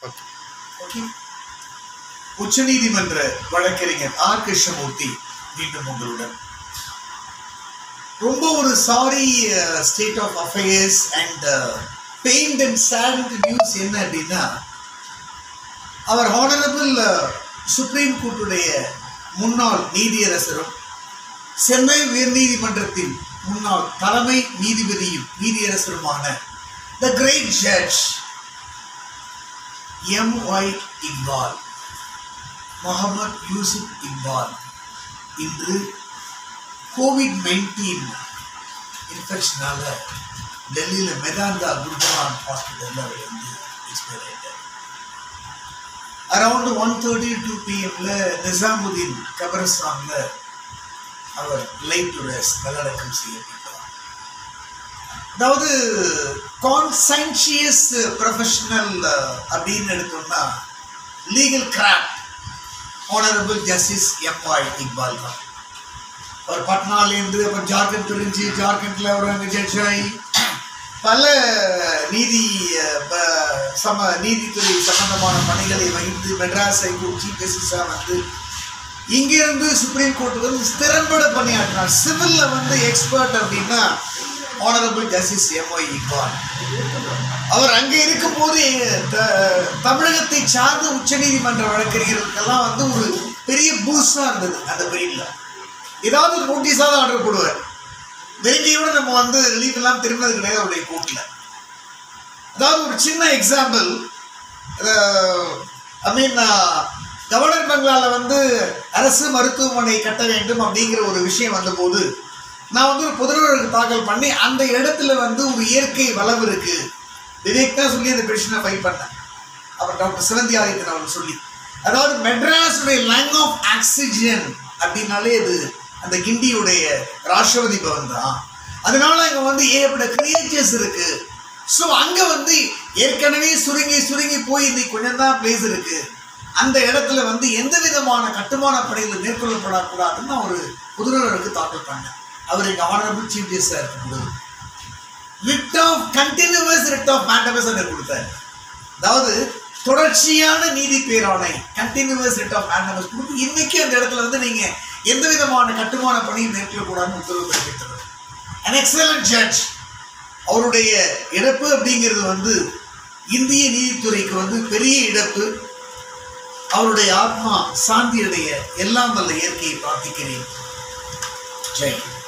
Okay okay உச்சநீதிமன்ற வழக்கறிஞர் R Krishnamurthy மீண்டும் உங்களுடன் ரொம்ப ஒரு sorry state of affairs and paint and sad news என்ன அப்படின்னா அவர் ஹானரபிள் சுப்ரீம் கோர்ட்டுடைய முன்னாள் நீதியரசரும் சென்னை உயர்நீதிமன்றத்தின் முன்னாள் தலைமை நீதிபதியும் நீதியரசருமான the great judge M Y Iqbal Mohammed Yusuf Iqbal இன்று கோவிட் நைன்டீன் இன்ஃபெக்ஷனால டெல்லியில் மெதாந்தா குருகான் ஹாஸ்பிட்டலில் அவர் வந்து எக்ஸ்பயர் ஆகிட்டார் அரவுண்ட் ஒன் தேர்ட்டி டூ பிஎம்ல நிசாமுதீன் கபரஸ்தானில் அவர் லைட்டுடைய நல்லடக்கம் செய்யப்பட்டார் அதாவது கான்சன்ஷியஸ் ப்ரொஃபஷனல் அப்படின்னு எடுத்தோம்னா legal craft honourable justice M Y Iqbal தான் அவர் பட்னாலேருந்து அப்புறம் ஜார்க்கண்ட் பிரிஞ்சு ஜார்க்கண்டில் அவர் அங்கே ஜட்ஜ் ஆகி பல நீதி அஹ், ப- சம நீதித்துறை சம்பந்தமான பணிகளை வகித்து மெட்ராஸ் ஹைகோர்ட் சீஃப் ஜஸ்டிஸாக வந்து இங்கிருந்து சுப்ரீம் கோர்ட் வந்து திறன்பட பணியாற்றினார் சிவில்ல வந்து எக்ஸ்பர்ட் அப்படின்னா ஆனரபிள் ஜஸ்டிஸ் எம்ஒய் இக்பால் அவர் அங்கே இருக்கும்போது த- தமிழகத்தை சார்ந்த உச்சநீதிமன்ற வழக்கறிஞர்களுக்கெல்லாம் வந்து ஒரு பெரிய பூஸ்டாக இருந்தது அந்த பீரியடில் ஏதாவது ஒரு நோட்டீஸாவது ஆர்டர் போடுவார் வெறுங்கையோட நம்ம வந்து ரிலீஃப் எல்லாம் திரும்பினது கிடையாது அவருடைய கோர்ட்டில் அதாவது ஒரு சின்ன எக்ஸாம்பிள் ஐ மீன் கவர்னர் பங்களாவில் வந்து அரசு மருத்துவமனை கட்ட வேண்டும் அப்படிங்கிற ஒரு விஷயம் வந்தபோது நான் வந்து ஒரு பொதுநலருக்கு தாக்கல் பண்ணி அந்த இடத்துல வந்து ஒரு இயற்கை வளம் இருக்கு விவேக் தான் சொல்லி அந்த பெட்டிஷனை ஃபைல் பண்ணேன் அப்புறம் டாக்டர் சிவந்தி ஆதித்தன் அவர் சொல்லி அதாவது மெட்ராஸுடைய லைன் ஆஃப் ஆக்சிஜன் அப்படின்னாலே அது அந்த கிண்டியுடைய ராஷ்டிரபதி பவன் தான் அதனால அங்கே வந்து ஏகப்பட்ட கிரியேச்சர்ஸ் இருக்கு ஸோ அங்கே வந்து ஏற்கனவே சுருங்கி சுருங்கி போய் இன்னைக்கு கொஞ்சம் தான் பிளேஸ் இருக்கு அந்த இடத்துல வந்து எந்த விதமான கட்டுமான பணிகள் மேற்கொள்ளப்படக்கூடாதுன்னு நான் ஒரு பொதுநலருக்கு தாக்கல் பண்ணேன் அவர் எங்கள் ஆனரபிள் சீஃப் ஜஸ்டிஸாக இருக்கும்போது writ of continuous writ of mandamus எனக்கு கொடுத்தாரு அதாவது தொடர்ச்சியான நீதி பேராணை கண்டினியூவஸ் ரிட் ஆஃப் மேண்டமஸ் கொடுத்து இன்னைக்கு அந்த இடத்துல வந்து நீங்க எந்த விதமான கட்டுமான பணியும் மேற்கொள்ளக்கூடாதுன்னு உத்தரவு பிறப்பித்தவர் an excellent ஜட்ஜ் அவருடைய இழப்பு அப்படிங்கிறது வந்து இந்திய நீதித்துறைக்கு வந்து பெரிய இழப்பு அவருடைய ஆத்மா சாந்தியடைய எல்லாம் வல்ல இயற்கையை பிரார்த்திக்கிறேன் ஜெய் ஹிந்த்.